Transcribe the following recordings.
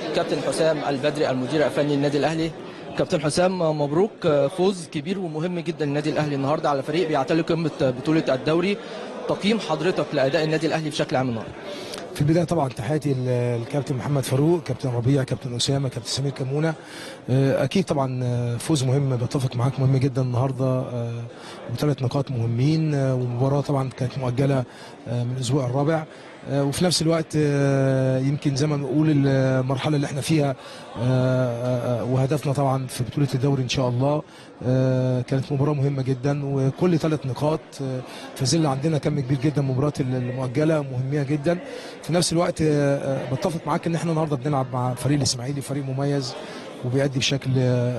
كابتن حسام البدري المدير الفني للنادي الاهلي كابتن حسام مبروك فوز كبير ومهم جدا للنادي الاهلي النهارده على فريق بيعتلي قمه بطوله الدوري تقييم حضرتك لاداء النادي الاهلي بشكل عام النهارده في البدايه طبعا تحياتي للكابتن محمد فاروق كابتن ربيع كابتن اسامه كابتن سمير كمونه اكيد طبعا فوز مهم بتفق معاك مهم جدا النهارده وثلاث نقاط مهمين والمباراه طبعا كانت مؤجله من الاسبوع الرابع وفي نفس الوقت يمكن زي ما نقول المرحله اللي احنا فيها وهدفنا طبعا في بطوله الدوري ان شاء الله كانت مباراه مهمه جدا وكل ثلاث نقاط في ظل عندنا كم كبير جدا مباريات المؤجله مهمه جدا في نفس الوقت بتفق معاك ان احنا النهارده بنلعب مع فريق الاسماعيلي فريق مميز وبيأدي بشكل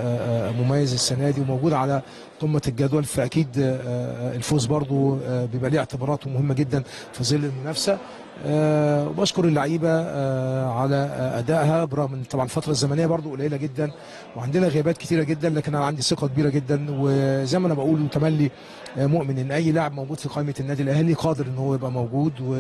مميز السنه دي وموجود على قمه الجدول فاكيد الفوز برضو بيبقى ليه اعتباراته مهمه جدا في ظل المنافسه أه وبشكر اللعيبه أه على ادائها برغم ان طبعا الفتره الزمنيه برضو قليله جدا وعندنا غيابات كتيره جدا لكن انا عندي ثقه كبيره جدا وزي ما انا بقول وتملي مؤمن ان اي لاعب موجود في قائمه النادي الاهلي قادر ان هو يبقى موجود و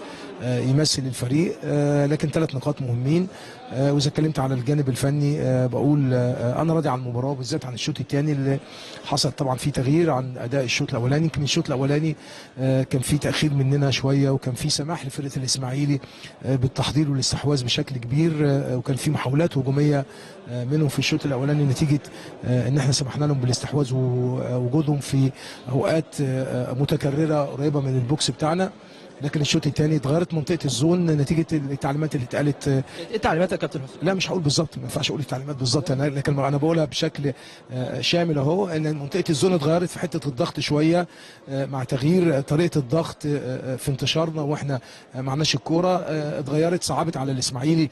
يمثل الفريق لكن ثلاث نقاط مهمين واذا اتكلمت على الجانب الفني بقول انا راضي عن المباراه بالذات عن الشوط الثاني اللي حصل طبعا في تغيير عن اداء الشوط الاولاني يمكن الشوط الاولاني كان في تاخير مننا شويه وكان في سماح لفرقه الاسماعيلي بالتحضير والاستحواذ بشكل كبير وكان في محاولات هجوميه منهم في الشوط الاولاني نتيجه ان احنا سمحنا لهم بالاستحواذ ووجودهم في اوقات متكرره قريبه من البوكس بتاعنا لكن الشوط الثاني اتغيرت منطقه الزون نتيجه التعليمات اللي اتقالت ايه التعليمات يا كابتن حسام؟ لا مش هقول بالظبط ما ينفعش اقول التعليمات بالظبط انا لكن انا بقولها بشكل شامل اهو ان منطقه الزون اتغيرت في حته الضغط شويه مع تغيير طريقه الضغط في انتشارنا واحنا معناش الكوره اتغيرت صعبت على الاسماعيلي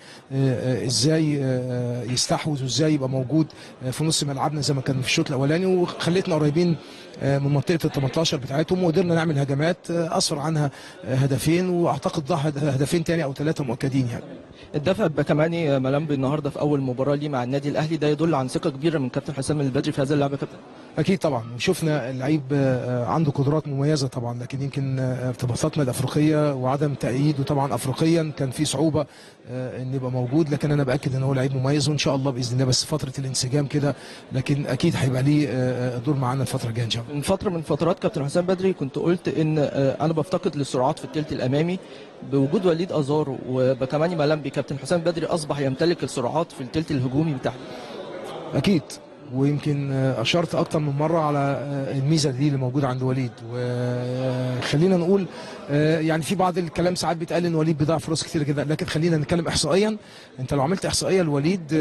ازاي يستحوذ وازاي يبقى موجود في نص ملعبنا زي ما كان في الشوط الاولاني وخليتنا قريبين من منطقه ال 18 بتاعتهم وقدرنا نعمل هجمات اسفر عنها هدفين واعتقد ضاع هدفين تاني او ثلاثه مؤكدين يعني الدفع بكماني ملامبي النهارده في اول مباراه ليه مع النادي الاهلي ده يدل عن ثقه كبيره من كابتن حسام البدري في هذا اللعب يا كابتن اكيد طبعا وشفنا اللعيب عنده قدرات مميزه طبعا لكن يمكن ارتباطاتنا الافريقيه وعدم تأييده طبعا افريقيا كان في صعوبه ان يبقى موجود لكن انا باكد ان هو لعيب مميز وان شاء الله باذن الله بس فتره الانسجام كده لكن اكيد هيبقى ليه دور معانا الفتره الجايه ان شاء الله من فتره من فترات كابتن حسام بدري كنت قلت ان انا بفتقد للسرعات في الثلث الامامي بوجود وليد ازارو وبكماني ملامبي كابتن حسام بدري اصبح يمتلك السرعات في الثلث الهجومي بتاعه اكيد ويمكن اشرت اكتر من مره على الميزه دي اللي موجوده عند وليد وخلينا نقول يعني في بعض الكلام ساعات بيتقال ان وليد بيضيع فرص كتير جدا لكن خلينا نتكلم احصائيا انت لو عملت احصائيه لوليد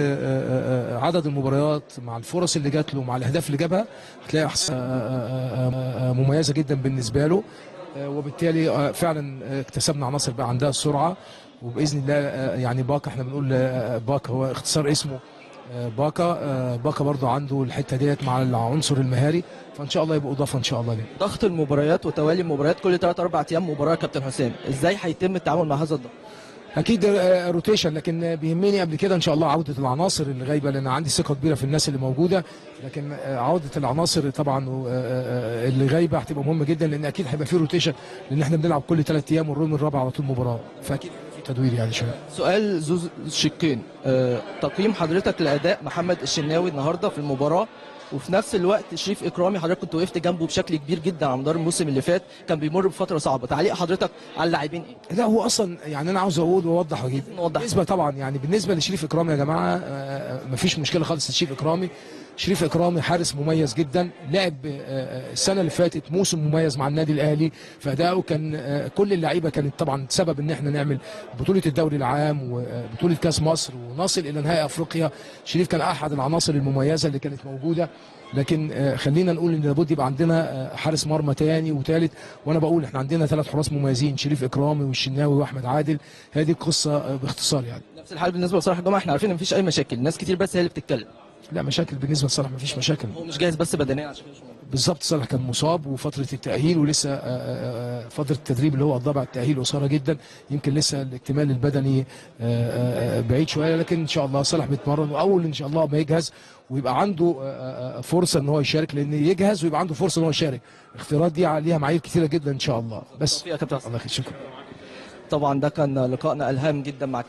عدد المباريات مع الفرص اللي جات له مع الاهداف اللي جابها هتلاقي احصائيه مميزه جدا بالنسبه له وبالتالي فعلا اكتسبنا عناصر بقى عندها السرعه وباذن الله يعني باكا احنا بنقول باكا هو اختصار اسمه باكا باكا برضه عنده الحته ديت مع العنصر المهاري فان شاء الله يبقى اضافه ان شاء الله ليه ضغط المباريات وتوالي المباريات كل 3 4 ايام مباراه كابتن حسام ازاي هيتم التعامل مع هذا الضغط اكيد روتيشن لكن بيهمني قبل كده ان شاء الله عوده العناصر اللي غايبه لان عندي ثقه كبيره في الناس اللي موجوده لكن عوده العناصر طبعا اللي غايبه هتبقى مهمه جدا لان اكيد هيبقى في روتيشن لان احنا بنلعب كل ثلاث ايام واليوم الرابع على طول مباراه فاكيد في تدوير يعني شويه سؤال ذو شقين أه تقييم حضرتك لاداء محمد الشناوي النهارده في المباراه وفي نفس الوقت شريف اكرامي حضرتك كنت وقفت جنبه بشكل كبير جدا على مدار الموسم اللي فات كان بيمر بفتره صعبه تعليق حضرتك على اللاعبين ايه لا هو اصلا يعني انا عاوز اقول واوضح واجيب نوضح بالنسبه طبعا يعني بالنسبه لشريف اكرامي يا جماعه مفيش مشكله خالص لشريف اكرامي شريف اكرامي حارس مميز جدا لعب السنه اللي فاتت موسم مميز مع النادي الاهلي فاداؤه كان كل اللعيبه كانت طبعا سبب ان احنا نعمل بطوله الدوري العام وبطوله كاس مصر ونصل الى نهائي افريقيا شريف كان احد العناصر المميزه اللي كانت موجوده لكن خلينا نقول ان لابد يبقى عندنا حارس مرمى تاني وثالث وانا بقول احنا عندنا ثلاث حراس مميزين شريف اكرامي والشناوي واحمد عادل هذه القصه باختصار يعني نفس الحال بالنسبه لصالح الجمعه احنا عارفين ان مفيش اي مشاكل ناس كتير بس هي اللي بتتكلم لا مشاكل بالنسبه لصالح مفيش مشاكل هو مش جاهز بس بدنيا عشان مش موجود. بالظبط صالح كان مصاب وفتره التاهيل ولسه آه، آه، آه، فتره التدريب اللي هو قضاها بعد التاهيل قصيره جدا يمكن لسه الاكتمال البدني آه، آه، بعيد شويه لكن ان شاء الله صالح بيتمرن واول ان شاء الله ما يجهز ويبقى عنده آه، آه، فرصه ان هو يشارك لان يجهز ويبقى عنده فرصه ان هو يشارك الاختيارات دي ليها معايير كثيره جدا ان شاء الله بس توفيق يا كابتن حسن. الله يخليك شكرا طبعا ده كان لقائنا الهام جدا مع